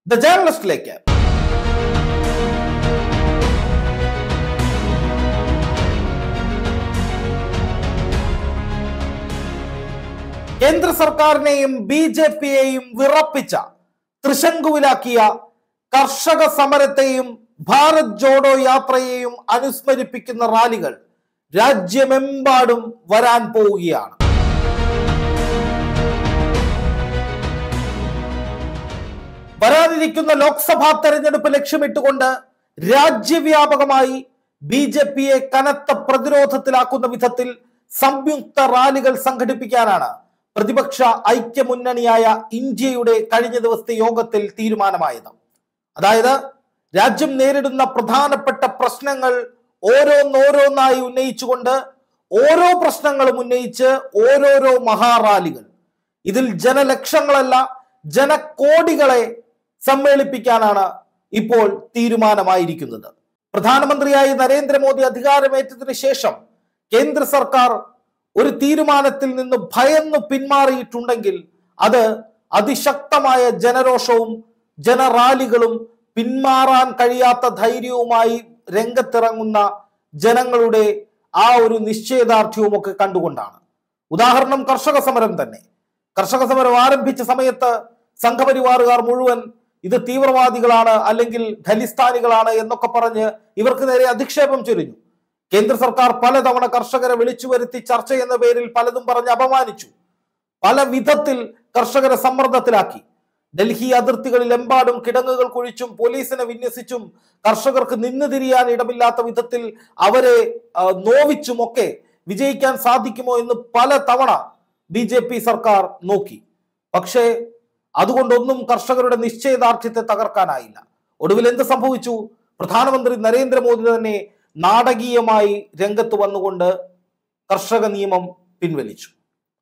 the ജേർണലിസ്റ്റിലേക്ക് കേന്ദ്ര സർക്കാരിനെയും B J പിയെയും വിറപ്പിച്ച തൃശങ്കുവിലാക്കിയ കർഷക സമരത്തെയും ഭാരത് ജോഡോ യാത്രയെയും അനുസ്മരിപ്പിക്കുന്ന റാലികൾ രാജ്യമെമ്പാടും വരാൻ പോവുകയാണ് വരാനിരിക്കുന്ന ലോക്സഭാ തെരഞ്ഞെടുപ്പ് ലക്ഷ്യമിട്ടുകൊണ്ട് രാജ്യവ്യാപകമായി ബി ജെ പിയെ കനത്ത പ്രതിരോധത്തിലാക്കുന്ന വിധത്തിൽ സംയുക്ത റാലികൾ സംഘടിപ്പിക്കാനാണ് പ്രതിപക്ഷ ഐക്യമുന്നണിയായ ഇന്ത്യയുടെ കഴിഞ്ഞ ദിവസത്തെ യോഗത്തിൽ തീരുമാനമായത് അതായത് രാജ്യം നേരിടുന്ന പ്രധാനപ്പെട്ട പ്രശ്നങ്ങൾ ഓരോന്നോരോന്നായി ഉന്നയിച്ചുകൊണ്ട് ഓരോ പ്രശ്നങ്ങളും ഉന്നയിച്ച് ഓരോരോ മഹാറാലികൾ ഇതിൽ ജനലക്ഷങ്ങളല്ല ജനകോടികളെ സമ്മേളിപ്പിക്കാനാണ് ഇപ്പോൾ തീരുമാനമായിരിക്കുന്നത് പ്രധാനമന്ത്രിയായി നരേന്ദ്രമോദി അധികാരമേറ്റതിനു ശേഷം കേന്ദ്ര സർക്കാർ ഒരു തീരുമാനത്തിൽ നിന്ന് ഭയന്നു പിന്മാറിയിട്ടുണ്ടെങ്കിൽ അത് അതിശക്തമായ ജനരോഷവും ജനറാലികളും പിന്മാറാൻ കഴിയാത്ത ധൈര്യവുമായി രംഗത്തിറങ്ങുന്ന ജനങ്ങളുടെ ആ ഒരു നിശ്ചയദാർഢ്യവും ഒക്കെ കണ്ടുകൊണ്ടാണ് ഉദാഹരണം കർഷക സമരം തന്നെ കർഷക സമരം ആരംഭിച്ച സമയത്ത് സംഘപരിവാറുകാർ മുഴുവൻ ഇത് തീവ്രവാദികളാണ് അല്ലെങ്കിൽ ഖലിസ്ഥാനികളാണ് എന്നൊക്കെ പറഞ്ഞ് ഇവർക്ക് നേരെ അധിക്ഷേപം ചൊരിഞ്ഞു കേന്ദ്ര സർക്കാർ പലതവണ കർഷകരെ വിളിച്ചു വരുത്തി ചർച്ച എന്ന പേരിൽ പലതും പറഞ്ഞ് അപമാനിച്ചു പല വിധത്തിൽ കർഷകരെ സമ്മർദ്ദത്തിലാക്കി ഡൽഹി അതിർത്തികളിൽ എമ്പാടും കിടങ്ങുകൾ കുഴിച്ചും പോലീസിനെ വിന്യസിച്ചും കർഷകർക്ക് നിന്ന് തിരിയാൻ ഇടമില്ലാത്ത വിധത്തിൽ അവരെ ആ, നോവിച്ചുമൊക്കെ വിജയിക്കാൻ സാധിക്കുമോ എന്ന് പല തവണ ബി ജെ പി സർക്കാർ നോക്കി പക്ഷേ അതുകൊണ്ടൊന്നും കർഷകരുടെ നിശ്ചയദാർഢ്യത്തെ തകർക്കാനായില്ല ഒടുവിൽ എന്ത് സംഭവിച്ചു പ്രധാനമന്ത്രി നരേന്ദ്രമോദി തന്നെ നാടകീയമായി രംഗത്ത് വന്നുകൊണ്ട് കർഷക നിയമം പിൻവലിച്ചു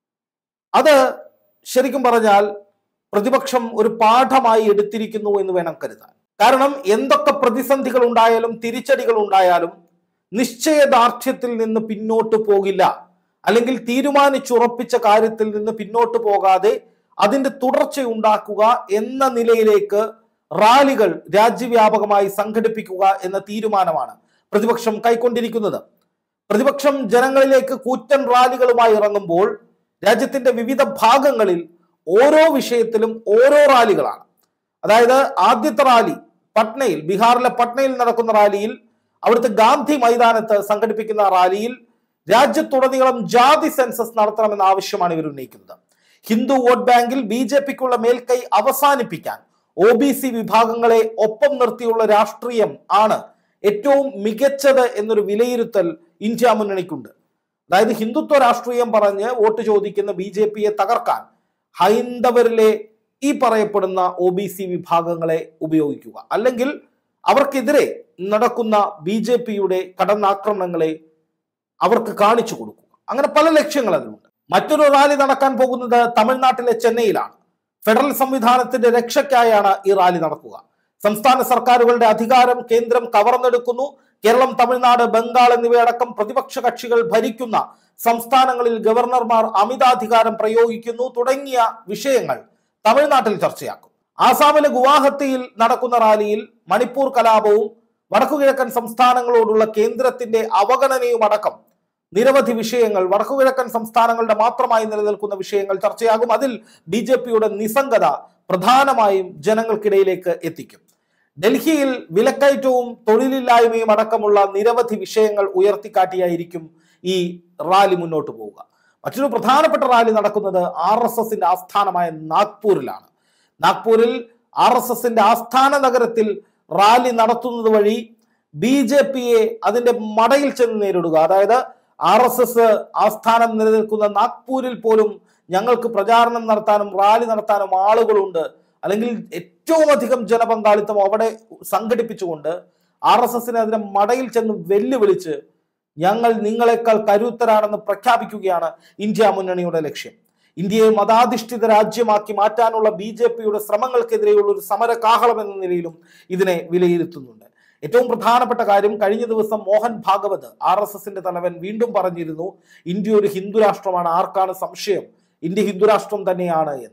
അത് ശരിക്കും പറഞ്ഞാൽ പ്രതിപക്ഷം ഒരു പാഠമായി എടുത്തിരിക്കുന്നു എന്ന് വേണം കരുതാൻ കാരണം എന്തൊക്കെ പ്രതിസന്ധികൾ ഉണ്ടായാലും തിരിച്ചടികൾ ഉണ്ടായാലും നിശ്ചയദാർഢ്യത്തിൽ നിന്ന് പിന്നോട്ട് പോകില്ല അല്ലെങ്കിൽ തീരുമാനിച്ചുറപ്പിച്ച കാര്യത്തിൽ നിന്ന് പിന്നോട്ട് പോകാതെ അതിന്റെ തുടർച്ച ഉണ്ടാക്കുക എന്ന നിലയിലേക്ക് റാലികൾ രാജ്യവ്യാപകമായി സംഘടിപ്പിക്കുക എന്ന തീരുമാനമാണ് പ്രതിപക്ഷം കൈക്കൊണ്ടിരിക്കുന്നത് പ്രതിപക്ഷം ജനങ്ങളിലേക്ക് കൂറ്റൻ റാലികളുമായി ഇറങ്ങുമ്പോൾ രാജ്യത്തിന്റെ വിവിധ ഭാഗങ്ങളിൽ ഓരോ വിഷയത്തിലും ഓരോ റാലികളാണ് അതായത് ആദ്യത്തെ റാലി പട്നയിൽ ബീഹാറിലെ പട്നയിൽ നടക്കുന്ന റാലിയിൽ അവിടുത്തെ ഗാന്ധി മൈതാനത്ത് സംഘടിപ്പിക്കുന്ന റാലിയിൽ രാജ്യത്തുടനീളം ജാതി സെൻസസ് നടത്തണമെന്ന ആവശ്യമാണ് ഇവർ ഉന്നയിക്കുന്നത് ഹിന്ദു വോട്ട് ബാങ്കിൽ ബി ജെ പിക്കുള്ള മേൽക്കൈ അവസാനിപ്പിക്കാൻ ഒ ബി സി വിഭാഗങ്ങളെ ഒപ്പം നിർത്തിയുള്ള രാഷ്ട്രീയം ആണ് ഏറ്റവും മികച്ചത് എന്നൊരു വിലയിരുത്തൽ ഇന്ത്യ മുന്നണിക്കുണ്ട് അതായത് ഹിന്ദുത്വ രാഷ്ട്രീയം പറഞ്ഞ് വോട്ട് ചോദിക്കുന്ന ബി ജെ പിയെ തകർക്കാൻ ഹൈന്ദവരിലെ ഈ പറയപ്പെടുന്ന ഒ ബി സി വിഭാഗങ്ങളെ ഉപയോഗിക്കുക അല്ലെങ്കിൽ അവർക്കെതിരെ നടക്കുന്ന ബി ജെ പിയുടെ കടന്നാക്രമണങ്ങളെ അവർക്ക് കാണിച്ചു കൊടുക്കുക അങ്ങനെ പല ലക്ഷ്യങ്ങൾ അതിലുണ്ട് മറ്റൊരു റാലി നടക്കാൻ പോകുന്നത് തമിഴ്നാട്ടിലെ ചെന്നൈയിലാണ് ഫെഡറൽ സംവിധാനത്തിന്റെ രക്ഷയ്ക്കായാണ് ഈ റാലി നടക്കുക സംസ്ഥാന സർക്കാരുകളുടെ അധികാരം കേന്ദ്രം കവർന്നെടുക്കുന്നു കേരളം തമിഴ്നാട് ബംഗാൾ എന്നിവയടക്കം പ്രതിപക്ഷ കക്ഷികൾ ഭരിക്കുന്ന സംസ്ഥാനങ്ങളിൽ ഗവർണർമാർ അമിതാധികാരം പ്രയോഗിക്കുന്നു തുടങ്ങിയ വിഷയങ്ങൾ തമിഴ്നാട്ടിൽ ചർച്ചയാക്കും ആസാമിലെ ഗുവാഹത്തിയിൽ നടക്കുന്ന റാലിയിൽ മണിപ്പൂർ കലാപവും വടക്കുകിഴക്കൻ സംസ്ഥാനങ്ങളോടുള്ള കേന്ദ്രത്തിന്റെ അവഗണനയും അടക്കം നിരവധി വിഷയങ്ങൾ വടക്കുകിഴക്കൻ സംസ്ഥാനങ്ങളുടെ മാത്രമായി നിലനിൽക്കുന്ന വിഷയങ്ങൾ ചർച്ചയാകും അതിൽ ബി ജെ പിയുടെ നിസ്സംഗത പ്രധാനമായും ജനങ്ങൾക്കിടയിലേക്ക് എത്തിക്കും ഡൽഹിയിൽ വിലക്കയറ്റവും തൊഴിലില്ലായ്മയും അടക്കമുള്ള നിരവധി വിഷയങ്ങൾ ഉയർത്തിക്കാട്ടിയായിരിക്കും ഈ റാലി മുന്നോട്ട് പോവുക മറ്റൊരു പ്രധാനപ്പെട്ട റാലി നടക്കുന്നത് ആർ എസ് എസിന്റെ ആസ്ഥാനമായ നാഗ്പൂരിലാണ് നാഗ്പൂരിൽ ആർ എസ് എസിന്റെ ആസ്ഥാന നഗരത്തിൽ റാലി നടത്തുന്നത് വഴി ബി ജെ പിയെ അതിന്റെ മടയിൽ ചെന്ന് നേരിടുക അതായത് ആർ എസ് എസ് ആസ്ഥാനം നിലനിൽക്കുന്ന നാഗ്പൂരിൽ പോലും ഞങ്ങൾക്ക് പ്രചാരണം നടത്താനും റാലി നടത്താനും ആളുകളുണ്ട് അല്ലെങ്കിൽ ഏറ്റവും അധികം ജനപങ്കാളിത്തം അവിടെ സംഘടിപ്പിച്ചുകൊണ്ട് ആർ എസ് എസിനെ അതിന്റെ മടയിൽ ചെന്ന് വെല്ലുവിളിച്ച് ഞങ്ങൾ നിങ്ങളെക്കാൾ കരുത്തരാണെന്ന് പ്രഖ്യാപിക്കുകയാണ് ഇന്ത്യ മുന്നണിയുടെ ലക്ഷ്യം ഇന്ത്യയെ മതാധിഷ്ഠിത രാജ്യമാക്കി മാറ്റാനുള്ള ബി ജെ പിയുടെ ശ്രമങ്ങൾക്കെതിരെയുള്ള ഒരു സമര കാഹളം എന്ന നിലയിലും ഇതിനെ വിലയിരുത്തുന്നുണ്ട് ഏറ്റവും പ്രധാനപ്പെട്ട കാര്യം കഴിഞ്ഞ ദിവസം മോഹൻ ഭാഗവത് ആർ എസ് എസിന്റെ തലവൻ വീണ്ടും പറഞ്ഞിരുന്നു ഇന്ത്യ ഒരു ഹിന്ദു രാഷ്ട്രമാണ് ആർക്കാണ് സംശയം ഇന്ത്യ ഹിന്ദു രാഷ്ട്രം തന്നെയാണ് എന്ന്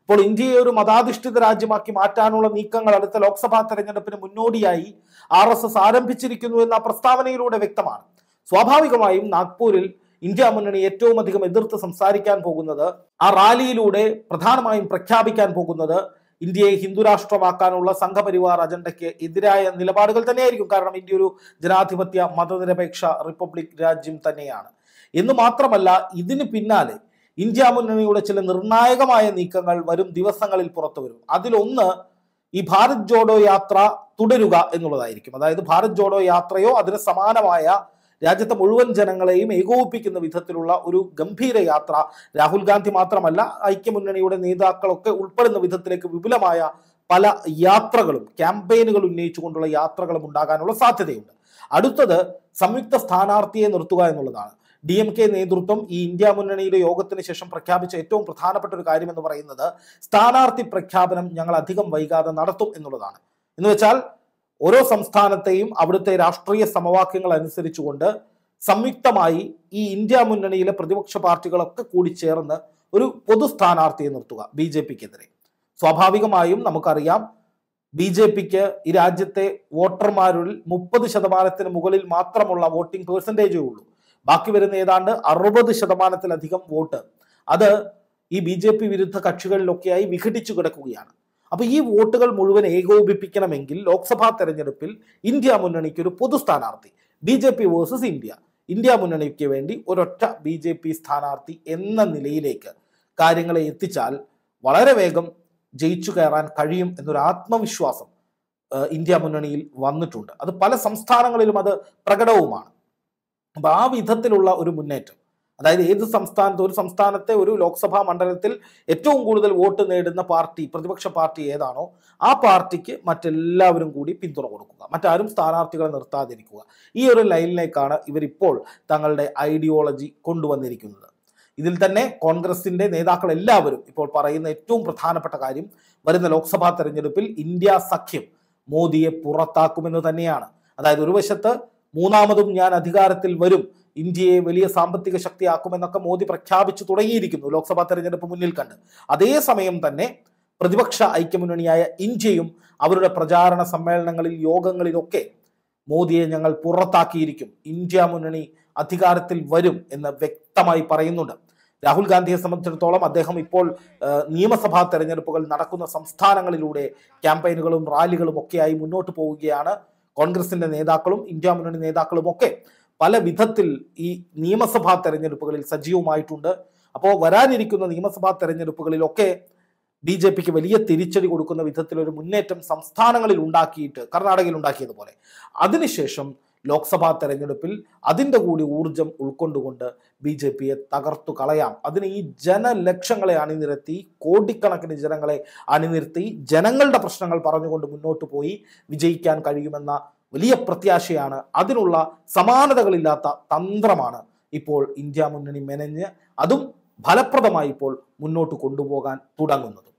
അപ്പോൾ ഇന്ത്യയെ ഒരു മതാധിഷ്ഠിത രാജ്യമാക്കി മാറ്റാനുള്ള നീക്കങ്ങൾ അടുത്ത ലോക്സഭാ തെരഞ്ഞെടുപ്പിന് മുന്നോടിയായി ആർ എസ് എസ് ആരംഭിച്ചിരിക്കുന്നു എന്ന പ്രസ്താവനയിലൂടെ വ്യക്തമാണ് സ്വാഭാവികമായും നാഗ്പൂരിൽ ഇന്ത്യ മുന്നണി ഏറ്റവും അധികം എതിർത്ത് സംസാരിക്കാൻ പോകുന്നത് ആ റാലിയിലൂടെ പ്രധാനമായും പ്രഖ്യാപിക്കാൻ പോകുന്നത് ഇന്ത്യയെ ഹിന്ദുരാഷ്ട്രമാക്കാനുള്ള സംഘപരിവാർ അജണ്ടയ്ക്ക് എതിരായ നിലപാടുകൾ തന്നെയായിരിക്കും കാരണം ഇന്ത്യ ഒരു ജനാധിപത്യ മതനിരപേക്ഷ റിപ്പബ്ലിക് രാജ്യം തന്നെയാണ് എന്ന് മാത്രമല്ല ഇതിന് പിന്നാലെ ഇന്ത്യ മുന്നണിയുടെ ചില നിർണായകമായ നീക്കങ്ങൾ വരും ദിവസങ്ങളിൽ പുറത്തു വരും അതിലൊന്ന് ഈ ഭാരത് ജോഡോ യാത്ര തുടരുക എന്നുള്ളതായിരിക്കും അതായത് ഭാരത് ജോഡോ യാത്രയോ അതിന് സമാനമായ രാജ്യത്തെ മുഴുവൻ ജനങ്ങളെയും ഏകോപിപ്പിക്കുന്ന വിധത്തിലുള്ള ഒരു ഗംഭീര യാത്ര രാഹുൽ ഗാന്ധി മാത്രമല്ല ഐക്യമുന്നണിയുടെ നേതാക്കളൊക്കെ ഉൾപ്പെടുന്ന വിധത്തിലേക്ക് വിപുലമായ പല യാത്രകളും ക്യാമ്പയിനുകൾ ഉന്നയിച്ചുകൊണ്ടുള്ള യാത്രകളും ഉണ്ടാകാനുള്ള സാധ്യതയുണ്ട് അടുത്തത് സംയുക്ത സ്ഥാനാർത്ഥിയെ നിർത്തുക എന്നുള്ളതാണ് ഡി എം കെ നേതൃത്വം ഈ ഇന്ത്യ മുന്നണിയുടെ യോഗത്തിന് ശേഷം പ്രഖ്യാപിച്ച ഏറ്റവും പ്രധാനപ്പെട്ട ഒരു കാര്യം എന്ന് പറയുന്നത് സ്ഥാനാർത്ഥി പ്രഖ്യാപനം ഞങ്ങൾ അധികം വൈകാതെ നടത്തും എന്നുള്ളതാണ് എന്ന് വെച്ചാൽ ഓരോ സംസ്ഥാനത്തെയും അവിടുത്തെ രാഷ്ട്രീയ സമവാക്യങ്ങൾ അനുസരിച്ചുകൊണ്ട് സംയുക്തമായി ഈ ഇന്ത്യ മുന്നണിയിലെ പ്രതിപക്ഷ പാർട്ടികളൊക്കെ കൂടി ചേർന്ന് ഒരു പൊതു സ്ഥാനാർത്ഥിയെ നിർത്തുക ബി ജെ പിക്കെതിരെ സ്വാഭാവികമായും നമുക്കറിയാം ബി ജെ പിക്ക് ഈ രാജ്യത്തെ വോട്ടർമാരിൽ മുപ്പത് ശതമാനത്തിന് മുകളിൽ മാത്രമുള്ള വോട്ടിംഗ് പേഴ്സൻറ്റേജേ ഉള്ളൂ ബാക്കി വരുന്ന ഏതാണ്ട് അറുപത് ശതമാനത്തിലധികം വോട്ട് അത് ഈ ബി ജെ പി വിരുദ്ധ കക്ഷികളിലൊക്കെയായി വിഘടിച്ചു കിടക്കുകയാണ് അപ്പൊ ഈ വോട്ടുകൾ മുഴുവൻ ഏകോപിപ്പിക്കണമെങ്കിൽ ലോക്സഭാ തെരഞ്ഞെടുപ്പിൽ ഇന്ത്യ മുന്നണിക്ക് ഒരു പൊതു സ്ഥാനാർത്ഥി B J P versus India India മുന്നണിക്ക് വേണ്ടി ഒരൊറ്റ ബി ജെ പി സ്ഥാനാർത്ഥി എന്ന നിലയിലേക്ക് കാര്യങ്ങളെ എത്തിച്ചാൽ വളരെ വേഗം ജയിച്ചു കയറാൻ കഴിയും എന്നൊരു ആത്മവിശ്വാസം ഏഹ്, ഇന്ത്യ മുന്നണിയിൽ വന്നിട്ടുണ്ട് അത് പല സംസ്ഥാനങ്ങളിലും അത് പ്രകടവുമാണ് അപ്പൊ ആ വിധത്തിലുള്ള ഒരു മുന്നേറ്റം അതായത് ഏത് സംസ്ഥാനത്ത് ഒരു സംസ്ഥാനത്തെ ഒരു ലോക്സഭാ മണ്ഡലത്തിൽ ഏറ്റവും കൂടുതൽ വോട്ട് നേടുന്ന പാർട്ടി പ്രതിപക്ഷ പാർട്ടി ഏതാണോ ആ പാർട്ടിക്ക് മറ്റെല്ലാവരും കൂടി പിന്തുണ കൊടുക്കുക മറ്റാരും സ്ഥാനാർത്ഥികളെ നിർത്താതിരിക്കുക ഈ ഒരു ലൈനിലേക്കാണ് ഇവരിപ്പോൾ തങ്ങളുടെ ഐഡിയോളജി കൊണ്ടുവന്നിരിക്കുന്നത് ഇതിൽ തന്നെ കോൺഗ്രസിന്റെ നേതാക്കൾ എല്ലാവരും ഇപ്പോൾ പറയുന്ന ഏറ്റവും പ്രധാനപ്പെട്ട കാര്യം വരുന്ന ലോക്സഭാ തെരഞ്ഞെടുപ്പിൽ ഇന്ത്യ സഖ്യം മോദിയെ പുറത്താക്കുമെന്ന് തന്നെയാണ് അതായത് ഒരു വശത്ത് മൂന്നാമതും ഞാൻ അധികാരത്തിൽ വരും ഇന്ത്യയെ വലിയ സാമ്പത്തിക ശക്തിയാക്കുമെന്നൊക്കെ മോദി പ്രഖ്യാപിച്ചു തുടങ്ങിയിരിക്കുന്നു ലോക്സഭാ തെരഞ്ഞെടുപ്പ് മുന്നിൽ കണ്ട് അതേസമയം തന്നെ പ്രതിപക്ഷ ഐക്യമുന്നണിയായ ഇന്ത്യയും അവരുടെ പ്രചാരണ സമ്മേളനങ്ങളിൽ യോഗങ്ങളിലൊക്കെ മോദിയെ ഞങ്ങൾ പുറത്താക്കിയിരിക്കും ഇന്ത്യ മുന്നണി അധികാരത്തിൽ വരും എന്ന് വ്യക്തമായി പറയുന്നുണ്ട് രാഹുൽ ഗാന്ധിയെ സംബന്ധിച്ചിടത്തോളം അദ്ദേഹം ഇപ്പോൾ ആ, നിയമസഭാ തെരഞ്ഞെടുപ്പുകൾ നടക്കുന്ന സംസ്ഥാനങ്ങളിലൂടെ ക്യാമ്പയിനുകളും റാലികളും ഒക്കെയായി മുന്നോട്ട് പോവുകയാണ് കോൺഗ്രസിന്റെ നേതാക്കളും ഇന്ത്യ മുന്നണി നേതാക്കളും ഒക്കെ പല വിധത്തിൽ ഈ നിയമസഭാ തെരഞ്ഞെടുപ്പുകളിൽ സജീവമായിട്ടുണ്ട് അപ്പോൾ വരാനിരിക്കുന്ന നിയമസഭാ തെരഞ്ഞെടുപ്പുകളിലൊക്കെ ബി ജെ പിക്ക് വലിയ തിരിച്ചടി കൊടുക്കുന്ന വിധത്തിലൊരു മുന്നേറ്റം സംസ്ഥാനങ്ങളിൽ ഉണ്ടാക്കിയിട്ട് കർണാടകയിൽ ഉണ്ടാക്കിയതുപോലെ അതിനുശേഷം ലോക്സഭാ തെരഞ്ഞെടുപ്പിൽ അതിൻ്റെ കൂടി ഊർജം ഉൾക്കൊണ്ടുകൊണ്ട് ബി ജെ പിയെ തകർത്തു കളയാം അതിന് ഈ ജനലക്ഷങ്ങളെ അണിനിരത്തി കോടിക്കണക്കിന് ജനങ്ങളെ അണിനിരത്തി ജനങ്ങളുടെ പ്രശ്നങ്ങൾ പറഞ്ഞുകൊണ്ട് മുന്നോട്ട് പോയി വിജയിക്കാൻ കഴിയുമെന്ന വലിയ പ്രത്യാശയാണ് അതിനുള്ള സമാനതകളില്ലാത്ത തന്ത്രമാണ് ഇപ്പോൾ ഇന്ത്യ മുന്നണി മെനഞ്ഞ് അതും ഫലപ്രദമായി ഇപ്പോൾ മുന്നോട്ട് കൊണ്ടുപോകാൻ തുടങ്ങുന്നത്